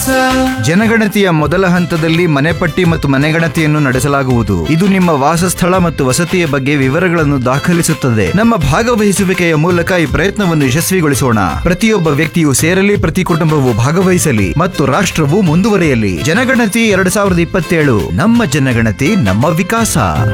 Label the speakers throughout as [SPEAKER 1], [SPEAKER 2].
[SPEAKER 1] ಜನಗಣತಿಯ ಮೊದಲ ಹಂತದಲ್ಲಿ ಮನೆಪಟ್ಟಿ ಮತ್ತು ಮನೆಗಣತಿಯನ್ನು ನಡೆಸಲಾಗುವುದು ಇದು ನಿಮ್ಮ ವಾಸಸ್ಥಳ ಮತ್ತು ವಸತಿಯ ಬಗ್ಗೆ ವಿವರಗಳನ್ನು ದಾಖಲಿಸುತ್ತದೆ ನಮ್ಮ ಭಾಗವಹಿಸುವಿಕೆಯ ಮೂಲಕ ಈ ಪ್ರಯತ್ನವನ್ನು ಯಶಸ್ವಿಗೊಳಿಸೋಣ ಪ್ರತಿಯೊಬ್ಬ ವ್ಯಕ್ತಿಯು ಸೇರಲಿ ಪ್ರತಿ ಕುಟುಂಬವು ಭಾಗವಹಿಸಲಿ ಮತ್ತು ರಾಷ್ಟ್ರವು ಮುಂದುವರಿಯಲಿ ಜನಗಣತಿ ಎರಡ್ ಸಾವಿರದ ಇಪ್ಪತ್ತೇಳು ನಮ್ಮ ಜನಗಣತಿ ನಮ್ಮ ವಿಕಾಸ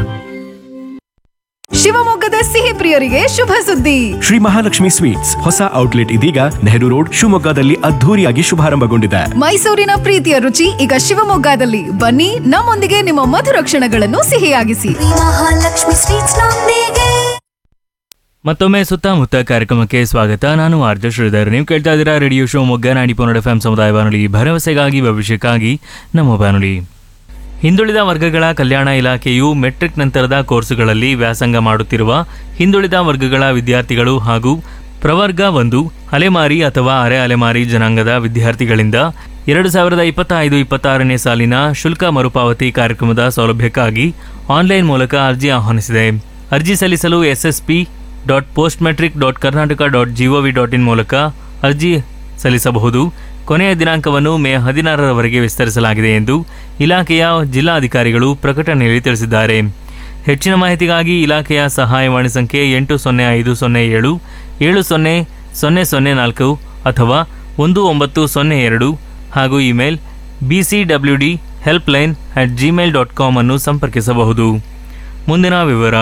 [SPEAKER 2] ಶಿವಮೊಗ್ಗದ ಸಿಹಿ ಪ್ರಿಯರಿಗೆ ಶುಭ ಸುದ್ದಿ
[SPEAKER 3] ಶ್ರೀ ಮಹಾಲಕ್ಷ್ಮಿ ಸ್ವೀಟ್ಸ್ ಹೊಸ ಔಟ್ಲೆಟ್ ಇದೀಗ ನೆಹರು ರೋಡ್ ಶಿವಮೊಗ್ಗದಲ್ಲಿ ಅದ್ಧೂರಿಯಾಗಿ ಶುಭಾರಂಭಗೊಂಡಿದೆ
[SPEAKER 2] ಮೈಸೂರಿನ ಪ್ರೀತಿಯ ರುಚಿ ಈಗ ಶಿವಮೊಗ್ಗದಲ್ಲಿ ಬನ್ನಿ ನಮ್ಮೊಂದಿಗೆ ನಿಮ್ಮ ಮಧುರ ಕ್ಷಣಗಳನ್ನು ಸಿಹಿಯಾಗಿಸಿ
[SPEAKER 4] ಮಹಾಲಕ್ಷ್ಮಿ ಸ್ವೀಟ್ಸ್ ನೊಂದಿಗೆ
[SPEAKER 5] ಮತ್ತೊಮ್ಮೆ ಸುತ್ತಮುತ್ತ ಕಾರ್ಯಕ್ರಮಕ್ಕೆ ಸ್ವಾಗತ ನಾನು ಆರ್ಜ ಶ್ರೀಧರ್ ನೀವು ಕೇಳ್ತಾ ಇದ್ದೀರಾ ರೇಡಿಯೋ ಶೋ ಮೊಗ್ಗ ನಾಡಿ ಪೊನ್ನಡ ಎಫ್ ಸಮುದಾಯ ಬಾನುಲಿ ಭರವಸೆಗಾಗಿ ಭವಿಷ್ಯಕ್ಕಾಗಿ ನಮ್ಮ ಬಾನುಲಿ ಹಿಂದುಳಿದ ವರ್ಗಗಳ ಕಲ್ಯಾಣ ಇಲಾಖೆಯು ಮೆಟ್ರಿಕ್ ನಂತರದ ಕೋರ್ಸುಗಳಲ್ಲಿ ವ್ಯಾಸಂಗ ಮಾಡುತ್ತಿರುವ ಹಿಂದುಳಿದ ವರ್ಗಗಳ ವಿದ್ಯಾರ್ಥಿಗಳು ಹಾಗೂ ಪ್ರವರ್ಗ ಒಂದು ಅಲೆಮಾರಿ ಅಥವಾ ಅರೆ ಅಲೆಮಾರಿ ಜನಾಂಗದ ವಿದ್ಯಾರ್ಥಿಗಳಿಂದ ಎರಡು ಸಾವಿರದ ಇಪ್ಪತ್ತೈದು ಇಪ್ಪತ್ತಾರನೇ ಸಾಲಿನ ಶುಲ್ಕ ಮರುಪಾವತಿ ಕಾರ್ಯಕ್ರಮದ ಸೌಲಭ್ಯಕ್ಕಾಗಿ ಆನ್ಲೈನ್ ಮೂಲಕ ಅರ್ಜಿ ಆಹ್ವಾನಿಸಿದೆ ಅರ್ಜಿ ಸಲ್ಲಿಸಲು SSP dot post matric dot Karnataka dot GOV dot in ಮೂಲಕ ಅರ್ಜಿ ಸಲ್ಲಿಸಬಹುದು ಕೊನೆಯ ದಿನಾಂಕವನ್ನು ಮೇ ಹದಿನಾರರವರೆಗೆ ವಿಸ್ತರಿಸಲಾಗಿದೆ ಎಂದು ಇಲಾಖೆಯ ಜಿಲ್ಲಾಧಿಕಾರಿಗಳು ಪ್ರಕಟಣೆಯಲ್ಲಿ ತಿಳಿಸಿದ್ದಾರೆ ಹೆಚ್ಚಿನ ಮಾಹಿತಿಗಾಗಿ ಇಲಾಖೆಯ ಸಹಾಯವಾಣಿ ಸಂಖ್ಯೆ ಎಂಟು ಸೊನ್ನೆ ಐದು ಸೊನ್ನೆ ಏಳು ಏಳು ಸೊನ್ನೆ ಸೊನ್ನೆ ಸೊನ್ನೆ ನಾಲ್ಕು ಅಥವಾ ಒಂದು ಒಂಬತ್ತು ಸೊನ್ನೆ ಎರಡು ಹಾಗೂ email B C W D helpline at Gmail dot com ಅನ್ನು ಸಂಪರ್ಕಿಸಬಹುದು ಮುಂದಿನ ವಿವರ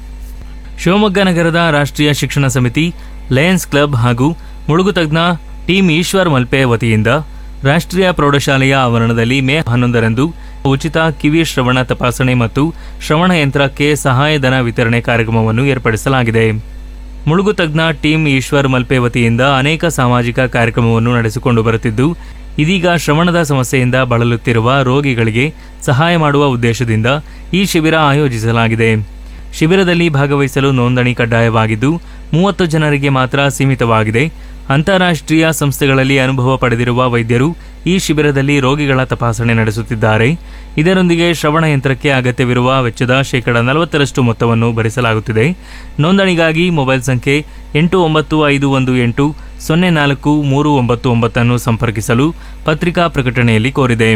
[SPEAKER 5] ಶಿವಮೊಗ್ಗ ನಗರದ ರಾಷ್ಟ್ರೀಯ ಶಿಕ್ಷಣ ಸಮಿತಿ ಲಯನ್ಸ್ ಕ್ಲಬ್ ಹಾಗೂ ಮುಳುಗುತಜ್ಞ ಟೀಮ್ ಈಶ್ವರ್ ಮಲ್ಪೆ ವತಿಯಿಂದ ರಾಷ್ಟ್ರೀಯ ಪ್ರೌಢಶಾಲೆಯ ಆವರಣದಲ್ಲಿ ಮೇ ಹನ್ನೊಂದರಂದು ಉಚಿತ ಕಿವಿ ಶ್ರವಣ ತಪಾಸಣೆ ಮತ್ತು ಶ್ರವಣ ಯಂತ್ರಕ್ಕೆ ಸಹಾಯಧನ ವಿತರಣೆ ಕಾರ್ಯಕ್ರಮವನ್ನು ಏರ್ಪಡಿಸಲಾಗಿದೆ ಮುಳುಗುತಜ್ಞ ಟೀಮ್ ಈಶ್ವರ್ ಮಲ್ಪೆ ವತಿಯಿಂದ ಅನೇಕ ಸಾಮಾಜಿಕ ಕಾರ್ಯಕ್ರಮವನ್ನು ನಡೆಸಿಕೊಂಡು ಬರುತ್ತಿದ್ದು ಇದೀಗ ಶ್ರವಣದ ಸಮಸ್ಯೆಯಿಂದ ಬಳಲುತ್ತಿರುವ ರೋಗಿಗಳಿಗೆ ಸಹಾಯ ಮಾಡುವ ಉದ್ದೇಶದಿಂದ ಈ ಶಿಬಿರ ಆಯೋಜಿಸಲಾಗಿದೆ ಶಿಬಿರದಲ್ಲಿ ಭಾಗವಹಿಸಲು ನೋಂದಣಿ ಕಡ್ಡಾಯವಾಗಿದ್ದು ಮೂವತ್ತು ಜನರಿಗೆ ಮಾತ್ರ ಸೀಮಿತವಾಗಿದೆ ಅಂತಾರಾಷ್ಟ್ರೀಯ ಸಂಸ್ಥೆಗಳಲ್ಲಿ ಅನುಭವ ಪಡೆದಿರುವ ವೈದ್ಯರು ಈ ಶಿಬಿರದಲ್ಲಿ ರೋಗಿಗಳ ತಪಾಸಣೆ ನಡೆಸುತ್ತಿದ್ದಾರೆ ಇದರೊಂದಿಗೆ ಶ್ರವಣ ಯಂತ್ರಕ್ಕೆ ಅಗತ್ಯವಿರುವ ವೆಚ್ಚದ ಶೇಕಡ ನಲವತ್ತರಷ್ಟು ಮೊತ್ತವನ್ನು ಭರಿಸಲಾಗುತ್ತಿದೆ ನೋಂದಣಿಗಾಗಿ ಮೊಬೈಲ್ ಸಂಖ್ಯೆ ಎಂಟು ಒಂಬತ್ತು ಐದು ಒಂದು ಎಂಟು ಸೊನ್ನೆ ನಾಲ್ಕು ಮೂರು ಒಂಬತ್ತು ಒಂಬತ್ತನ್ನು ಸಂಪರ್ಕಿಸಲು ಪತ್ರಿಕಾ ಪ್ರಕಟಣೆಯಲ್ಲಿ ಕೋರಿದೆ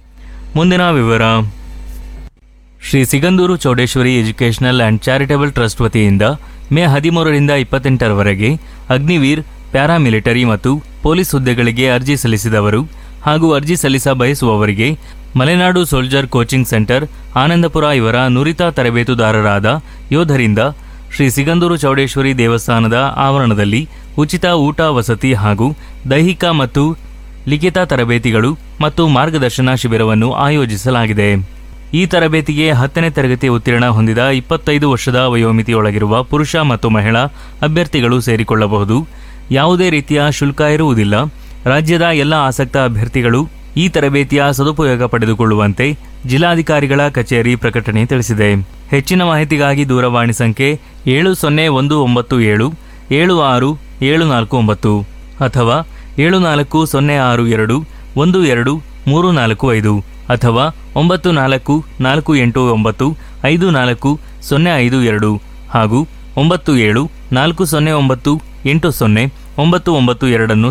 [SPEAKER 5] ಮುಂದಿನ ವಿವರ Shri Sigandur Chowdeshwari educational and charitable trust ವತಿಯಿಂದ ಮೇ ಹದಿಮೂರರಿಂದ ಇಪ್ಪತ್ತೆಂಟರವರೆಗೆ ಅಗ್ನಿವೀರ್ ಪ್ಯಾರಾಮಿಲಿಟರಿ ಮತ್ತು ಪೊಲೀಸ್ ಹುದ್ದೆಗಳಿಗೆ ಅರ್ಜಿ ಸಲ್ಲಿಸಿದವರು ಹಾಗೂ ಅರ್ಜಿ ಸಲ್ಲಿಸ ಬಯಸುವವರಿಗೆ Malenadu soldier coaching centre Anandapura ಇವರ ನುರಿತ ತರಬೇತುದಾರರಾದ ಯೋಧರಿಂದ ಶ್ರೀ ಸಿಗಂದೂರು ಚೌಡೇಶ್ವರಿ ದೇವಸ್ಥಾನದ ಆವರಣದಲ್ಲಿ ಉಚಿತ ಊಟ ವಸತಿ ಹಾಗೂ ದೈಹಿಕ ಮತ್ತು ಲಿಖಿತ ತರಬೇತಿಗಳು ಮತ್ತು ಮಾರ್ಗದರ್ಶನ ಶಿಬಿರವನ್ನು ಆಯೋಜಿಸಲಾಗಿದೆ ಈ ತರಬೇತಿಗೆ ಹತ್ತನೇ ತರಗತಿ ಉತ್ತೀರ್ಣ ಹೊಂದಿದ ಇಪ್ಪತ್ತೈದು ವರ್ಷದ ವಯೋಮಿತಿಯೊಳಗಿರುವ ಪುರುಷ ಮತ್ತು ಮಹಿಳಾ ಅಭ್ಯರ್ಥಿಗಳು ಸೇರಿಕೊಳ್ಳಬಹುದು ಯಾವುದೇ ರೀತಿಯ ಶುಲ್ಕ ಇರುವುದಿಲ್ಲ ರಾಜ್ಯದ ಎಲ್ಲ ಆಸಕ್ತ ಅಭ್ಯರ್ಥಿಗಳು ಈ ತರಬೇತಿಯ ಸದುಪಯೋಗ ಪಡೆದುಕೊಳ್ಳುವಂತೆ ಜಿಲ್ಲಾಧಿಕಾರಿಗಳ ಕಚೇರಿ ಪ್ರಕಟಣೆ ತಿಳಿಸಿದೆ ಹೆಚ್ಚಿನ ಮಾಹಿತಿಗಾಗಿ ದೂರವಾಣಿ ಸಂಖ್ಯೆ ಏಳು ಸೊನ್ನೆ ಒಂದು ಒಂಬತ್ತು ಏಳು ಏಳು ಆರು ಏಳು ನಾಲ್ಕು ಒಂಬತ್ತು ಅಥವಾ ಏಳು ನಾಲ್ಕು ಸೊನ್ನೆ ಆರು ಎರಡು ಒಂದು ಎರಡು ಮೂರು ನಾಲ್ಕು ಐದು ಅಥವಾ ಒಂಬತ್ತು ನಾಲ್ಕು ನಾಲ್ಕು ಎಂಟು ಒಂಬತ್ತು ಐದು ನಾಲ್ಕು ಸೊನ್ನೆ ಐದು ಎರಡು ಹಾಗೂ ಒಂಬತ್ತು ಏಳು ನಾಲ್ಕು ಸೊನ್ನೆ ಒಂಬತ್ತು ಎಂಟು ಸೊನ್ನೆ ಒಂಬತ್ತು ಒಂಬತ್ತು ಎರಡನ್ನು